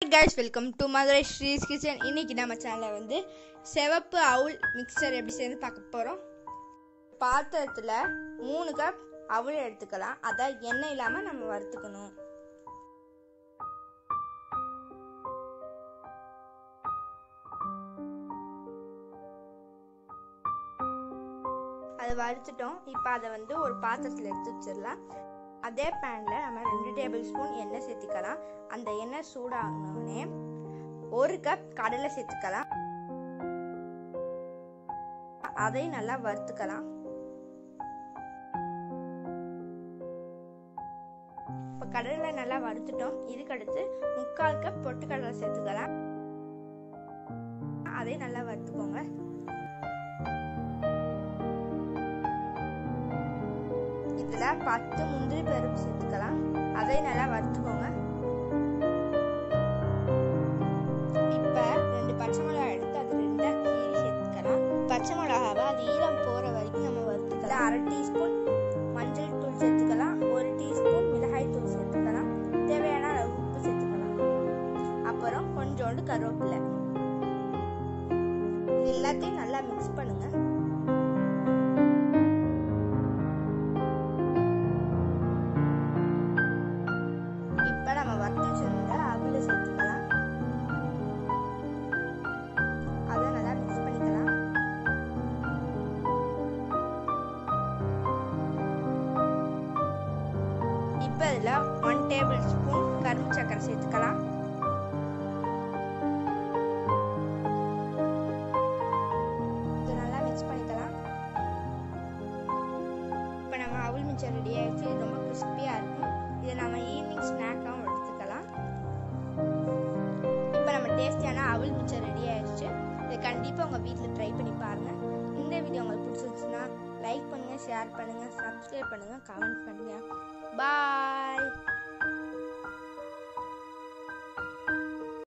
guys welcome to Madurai Sri's kitchen இன்னைக்கு நம்ம சேனலில் வந்து சிவப்பு அவுல் மிக்சர் எப்படி செய்யறது பார்க்க போகிறோம் பாத்திரத்தில் மூணு கப் அவுல் எடுத்துக்கலாம் அதை எண்ணெய் இல்லாமல் நம்ம வறுத்துக்கணும் அதை வறுத்துட்டோம் இப்போ அதை வந்து ஒரு பாத்திரத்தில் எடுத்து வச்சிடலாம் அதே பேனில் நம்ம ரெண்டு டேபிள் ஸ்பூன் எண்ணெய் சேர்த்துக்கலாம் அந்த எண்ணெய் சூடாகணுன்னே ஒரு கப் கடலை சேர்த்துக்கலாம் அதை நல்லா வறுத்துக்கலாம் இப்போ கடலை நல்லா வறுத்துட்டோம் இதுக்கடுத்து முக்கால் கப் பொட்டுக்கடலை சேர்த்துக்கலாம் அதை நல்லா வறுத்துக்கோங்க இதுல பத்து முந்திரி பருப்பு சேர்த்துக்கலாம் அதை நல்லா வறுத்துக்கோங்க இப்ப ரெண்டு பச்சை மிளகாய் எடுத்து அது ரெண்டா கீறி சேர்த்துக்கலாம் பச்சை மிளகாவை அது ஈரம் போற வரைக்கும் நம்ம வறுத்துக்கலாம் அரை டீஸ்பூன் மஞ்சள் தூள் சேர்த்துக்கலாம் ஒரு டீஸ்பூன் மிளகாய் தூள் சேர்த்துக்கலாம் தேவையான அளவு உப்பு சேர்த்துக்கலாம் அப்புறம் கொஞ்சோண்டு கருவேப்பிலை இது எல்லாத்தையும் நல்லா மிக்ஸ் பண்ணுங்க இப்ப நம்ம வறுத்து வச்சிருந்த அவில சேர்த்துக்கலாம் அதை நல்லா மிக்ஸ் பண்ணிக்கலாம் இப்ப இதுல ஒன் டேபிள் ஸ்பூன் கரும்பு சக்கரை சேர்த்துக்கலாம் இது நல்லா மிக்ஸ் பண்ணிக்கலாம் இப்போ நம்ம அவுல் மிச்சர் ரெடி ஆயிடுச்சு இது ரொம்ப கிறிஸ்பியாக இருக்கும் இதை நம்ம ஈவினிங் ஸ்நாக்காகவும் எடுத்துக்கலாம் இப்போ நம்ம டேஸ்டியான அவுல் மிச்சர் ரெடி ஆயிடுச்சு இதை கண்டிப்பாக உங்கள் வீட்டில் ட்ரை பண்ணி பாருங்கள் இந்த வீடியோ உங்களுக்கு பிடிச்சிருந்துச்சுன்னா லைக் பண்ணுங்கள் ஷேர் பண்ணுங்கள் சப்ஸ்கிரைப் பண்ணுங்கள் கமெண்ட் பண்ணுங்கள் பாய்